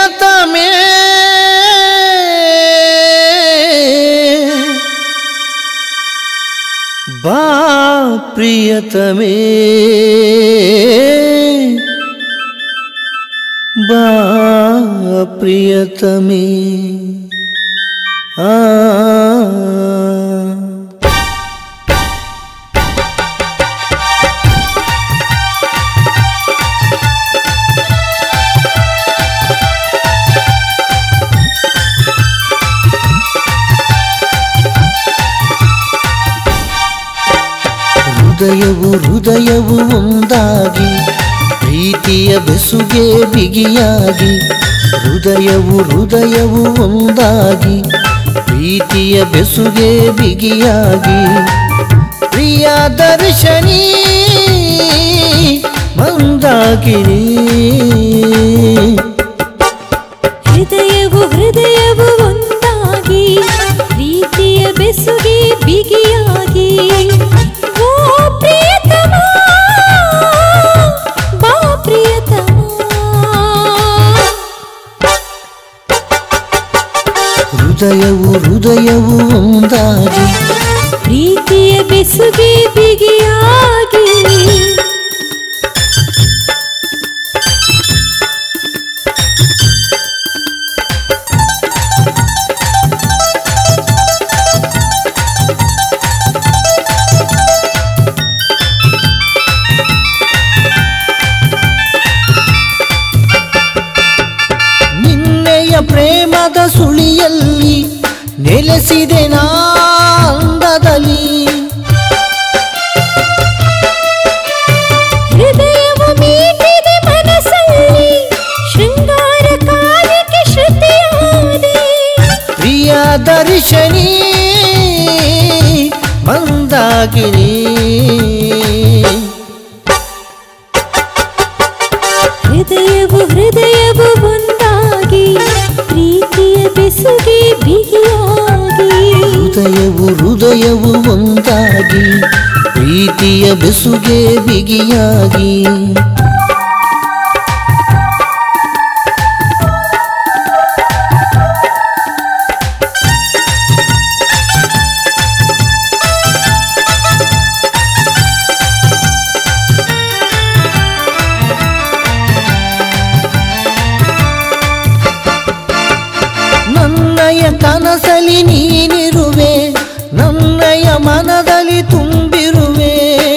ಪ್ರಿಯತಮೇ ಬಾ ಪ್ರಿಯತಮೇ ಬಾ ಪ್ರಿಯತಮೇ ಆ ಹೃದಯವು ಹೃದಯವು ಒಂದಾಗಿ ಪ್ರೀತಿಯ ಬೆಸುಗೆ ಬಿಗಿಯಾಗಿ ಹೃದಯವು ಹೃದಯವು ಒಂದಾಗಿ ಪ್ರೀತಿಯ ಬೆಸುಗೆ ಬಿಗಿಯಾಗಿ ಪ್ರಿಯ ದರ್ಶನಿ ಮಂದಾಗಿರಿ ಹೃದಯವು ಹೃದಯವು ಒಂದಾಗಿ ಪ್ರೀತಿಯ ಬೆಸುಗೆ ಬಿಗಿಯಾಗಿ ಓ ಪ್ರಿಯತಮ ಬಾ ಪ್ರಿಯತಮ ಹೃದಯವು ಹೃದಯವು ಒಂದಾಗಿ ಪ್ರೀತಿಯ ಬೆಸುಗೆ ಬಿಗಿಯಾಗಿ ನಿನ್ನೆಯ ಪ್ರೇಮದ ಸುಳಿಯಲ್ಲಿ ನೆಲೆಸಿದೆ ನಾಂದದಲ್ಲಿ ಹೃದಯವು ಮೀಟಿದೆ ಮನಸ್ಸಲ್ಲಿ ಶೃಂಗಾರ ಕಾಲಕ್ಕೆ ಶ್ರುತಿಯಾದೆ ಪ್ರಿಯ ದರ್ಶನಿ ಮಂದಾಗಿನಿ ಹೃದಯವು ಹೃದಯವು ಒಂದಾಗಿ ಪ್ರೀತಿಯ ಬೆಸುಗೆ ಬಿಗಿಯಾಗಿ ಹೃದಯವು ಹೃದಯವು ಒಂದಾಗಿ ಪ್ರೀತಿಯ ಬೆಸುಗೆ ಬಿಗಿಯಾಗಿ ನನ್ನಯ ಕನಸಲಿ ನೀನಿರುವೆ ನನ್ನಯ ಮನದಲ್ಲಿ ತುಂಬಿರುವೆ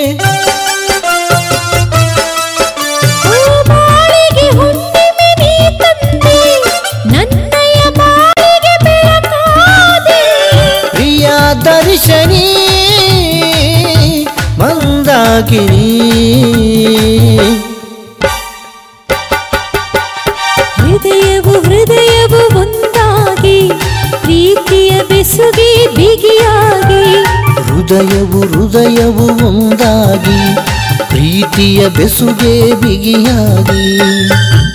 ಓ ಬಾಳಿಗೆ ಹುಣ್ಣಿಮೆ ನೀ ತಂದೆ ನನ್ನಯ ಬಾಳಿಗೆ ಬೆಳಕಾದೆ ಪ್ರಿಯ ದರ್ಶನಿ ಮಂದಾಗಿನಿ ಹೃದಯವು ಹೃದಯವು ಒಂದಾಗಿ ಪ್ರೀತಿಯ ಬೆಸುಗೆ ಬಿಗಿಯಾಗಿ ಹೃದಯವು ಹೃದಯವು ಒಂದಾಗಿ ಪ್ರೀತಿಯ ಬೆಸುಗೆ ಬಿಗಿಯಾಗಿ